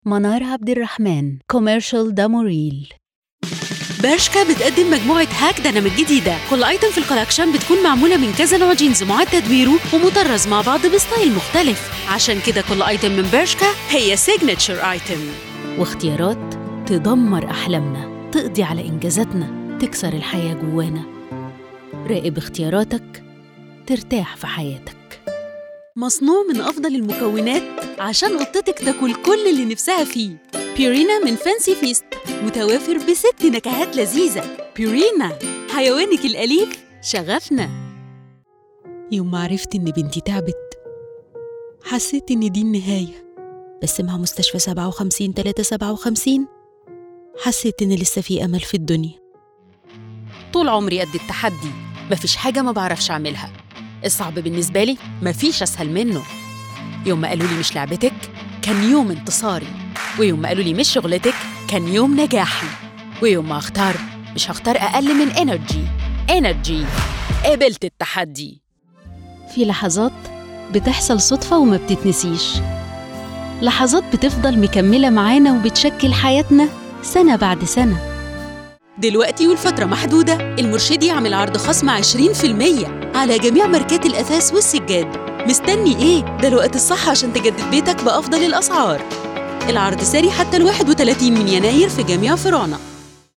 منار عبد الرحمن كوميرشال داموريل برشكا بتقدم مجموعة هاك ديناميك جديدة كل ايتم في الكولكشن بتكون معمولة من كذا نوع جينز معاد تدويره ومطرز مع بعض بستايل مختلف عشان كده كل ايتم من برشكا هي سيجنتشر ايتم واختيارات تدمر أحلامنا تقضي على إنجازاتنا تكسر الحياة جوانا راقب اختياراتك ترتاح في حياتك مصنوع من أفضل المكونات عشان قطتك تاكل كل اللي نفسها فيه بيورينا من فانسي فيست متوافر بست نكهات لذيذة بيورينا حيوانك الأليف شغفنا يوم ما عرفت إن بنتي تعبت حسيت إن دي النهاية بس مع مستشفى 57 357 حسيت إن لسه في أمل في الدنيا طول عمري قد التحدي مفيش حاجة ما بعرفش أعملها الصعب بالنسبة لي مفيش أسهل منه يوم ما قالوا لي مش لعبتك كان يوم انتصاري ويوم ما قالوا لي مش شغلتك كان يوم نجاحي ويوم ما اختار مش هختار أقل من انرجي انرجي قبلت التحدي في لحظات بتحصل صدفة وما بتتنسيش لحظات بتفضل مكملة معانا وبتشكل حياتنا سنة بعد سنة دلوقتي والفترة محدودة المرشدي يعمل عرض خصم 20% على جميع ماركات الأثاث والسجاد مستني إيه؟ ده الوقت الصح عشان تجدد بيتك بأفضل الأسعار العرض ساري حتى ال 31 من يناير في جميع فراعنة